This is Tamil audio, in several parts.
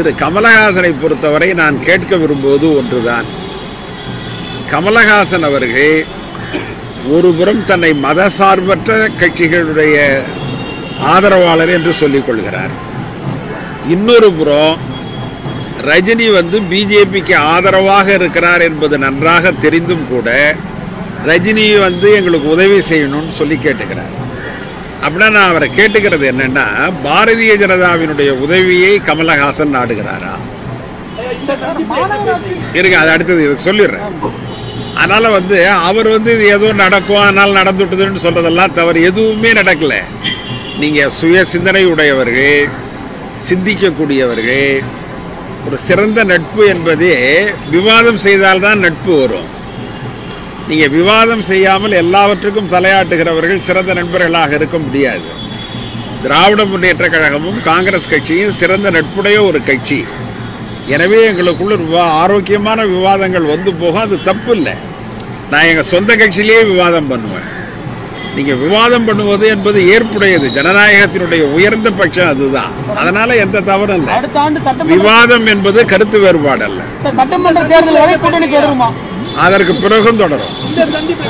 திரு கமலஹாசனை பொறுத்தவரை நான் கேட்க விரும்புவது ஒன்றுதான் கமலஹாசன் அவர்கள் ஒருபுறம் தன்னை மதசார்பற்ற கட்சிகளுடைய ஆதரவாளர் என்று சொல்லிக் கொள்கிறார் இன்னொரு புறம் ரஜினி வந்து பிஜேபிக்கு ஆதரவாக இருக்கிறார் என்பது நன்றாக தெரிந்தும் கூட ரஜினி வந்து எங்களுக்கு உதவி செய்யணும்னு சொல்லி கேட்டுக்கிறார் அப்படின்னா நான் அவரை கேட்டுக்கிறது என்னன்னா பாரதிய ஜனதாவினுடைய உதவியை கமலஹாசன் நாடுகிறாரா இந்த சந்திப்பு இருங்க அது அடுத்தது இதுக்கு சொல்லிடுறேன் அதனால வந்து அவர் வந்து இது ஏதோ நடக்கும் அதனால நடந்துட்டுதுன்னு சொல்றதெல்லாம் தவறு எதுவுமே நடக்கல நீங்க சுய சிந்தனை உடையவர்கள் சிந்திக்கக்கூடியவர்கள் ஒரு சிறந்த நட்பு என்பதே விவாதம் செய்தால்தான் நட்பு வரும் நீங்க விவாதம் செய்யாமல் எல்லாவற்றுக்கும் தலையாட்டுகிறவர்கள் சிறந்த நண்பர்களாக இருக்க முடியாது திராவிட முன்னேற்ற கழகமும் காங்கிரஸ் கட்சியும் சிறந்த நட்புடைய ஒரு கட்சி எனவே எங்களுக்குள்ள விவா ஆரோக்கியமான விவாதங்கள் வந்து போகும் அது தப்பு இல்லை நான் எங்கள் சொந்த கட்சியிலேயே விவாதம் பண்ணுவேன் நீங்கள் விவாதம் பண்ணுவது என்பது ஏற்புடையது ஜனநாயகத்தினுடைய உயர்ந்த பட்சம் அதுதான் அதனால எந்த தவறும் இல்லை அடுத்த ஆண்டு சட்டமன்ற விவாதம் என்பது கருத்து வேறுபாடு அல்ல சட்டமன்ற தேர்தல் வரை கூட்டணி தொடருமா அதற்கு பிறகும் தொடரும் இந்த சந்திப்பு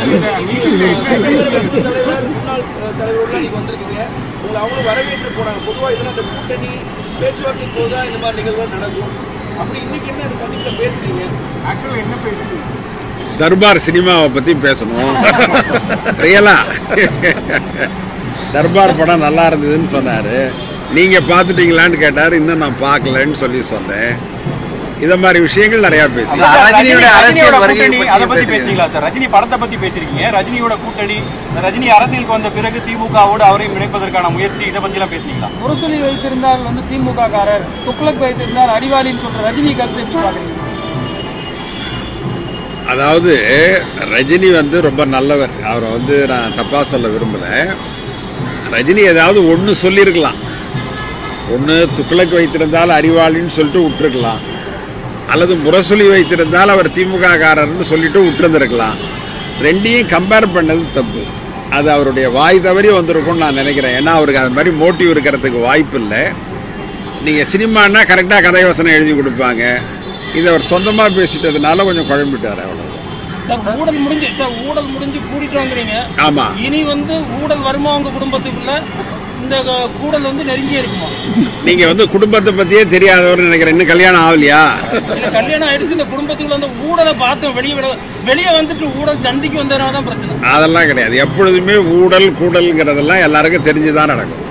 தலைவர் முன்னாள் தலைவர்கள்லாம் நீங்க வந்திருக்கீங்க உங்களை அவங்களும் வரவேற்று போனாங்க பொதுவா இதெல்லாம் அந்த கூட்டணி பேச்சுவார்த்தை போதா இந்த மாதிரி நிகழ்வுகள் நடக்கும் அப்படி இன்னைக்கு என்ன அந்த சந்திப்புல பேசுறீங்க ஆக்சுவலா என்ன பேசுறீங்க தர்பார் சினிமாவை பற்றி பேசணும் ரியலா தர்பார் படம் நல்லா இருந்ததுன்னு சொன்னார் நீங்கள் பார்த்துட்டீங்களான்னு கேட்டார் இன்னும் நான் பார்க்கலன்னு சொல்லி சொன்னேன் இதை மாதிரி விஷயங்கள் நிறையா பேசி ரஜினியோட ரஜினியோட அரசியல் வருகை கூட்டணி அதை பத்தி பத்தி பேசுறீங்களா சார் ரஜினி படத்தை பத்தி பேசிருக்கீங்க ரஜினியோட கூட்டணி ரஜினி அரசியலுக்கு வந்த பிறகு திமுகவோடு அவரையும் இணைப்பதற்கான முயற்சி இதை பத்தி எல்லாம் பேசுனீங்களா முரசொலி வைத்திருந்தால் வந்து திமுக காரர் துக்ளக் வைத்திருந்தால் அறிவாளின்னு சொல்ற ரஜினி கருத்து எப்படி பாக்குறீங்க அதாவது ரஜினி வந்து ரொம்ப நல்லவர் அவரை வந்து நான் தப்பாக சொல்ல விரும்பலை ரஜினி ஏதாவது ஒன்று சொல்லியிருக்கலாம் ஒன்று துக்ளக் வைத்திருந்தால் அறிவாளின்னு சொல்லிட்டு விட்டுருக்கலாம் அல்லது முரசொலி வைத்திருந்தால் அவர் திமுக காரர்னு சொல்லிட்டு விட்டுருந்துருக்கலாம் ரெண்டையும் கம்பேர் பண்ணது தப்பு அது அவருடைய வாய் தவறி வந்திருக்கும்னு நான் நினைக்கிறேன் ஏன்னா அவருக்கு அது மாதிரி மோட்டிவ் இருக்கிறதுக்கு வாய்ப்பு இல்லை நீங்கள் சினிமான்னா கரெக்டாக கதை வசனம் எழுதி கொடுப்பாங்க இது அவர் சொந்தமாக பேசிட்டதுனால கொஞ்சம் குழம்பிட்டார் அவ்வளோ சார் ஊழல் முடிஞ்சு சார் ஊழல் முடிஞ்சு கூட்டிட்டு வந்துறீங்க ஆமாம் இனி வந்து ஊழல் வருமா உங்க குடும்பத்துக்குள்ள இந்த கூடல் வந்து நெருங்கியே இருக்குமா நீங்கள் வந்து குடும்பத்தை பற்றியே தெரியாதவர் நினைக்கிறேன் இன்னும் கல்யாணம் ஆகலையா இல்ல கல்யாணம் ஆயிடுச்சு இந்த குடும்பத்துக்குள்ள வந்து ஊழலை பார்த்து வெளியே விட வெளியே வந்துட்டு ஊழல் சந்திக்கு வந்ததுனால தான் பிரச்சனை அதெல்லாம் கிடையாது எப்பொழுதுமே ஊடல் கூடல்ங்கிறதெல்லாம் எல்லாருக்கும் தெரிஞ்சு தான் நடக்கும்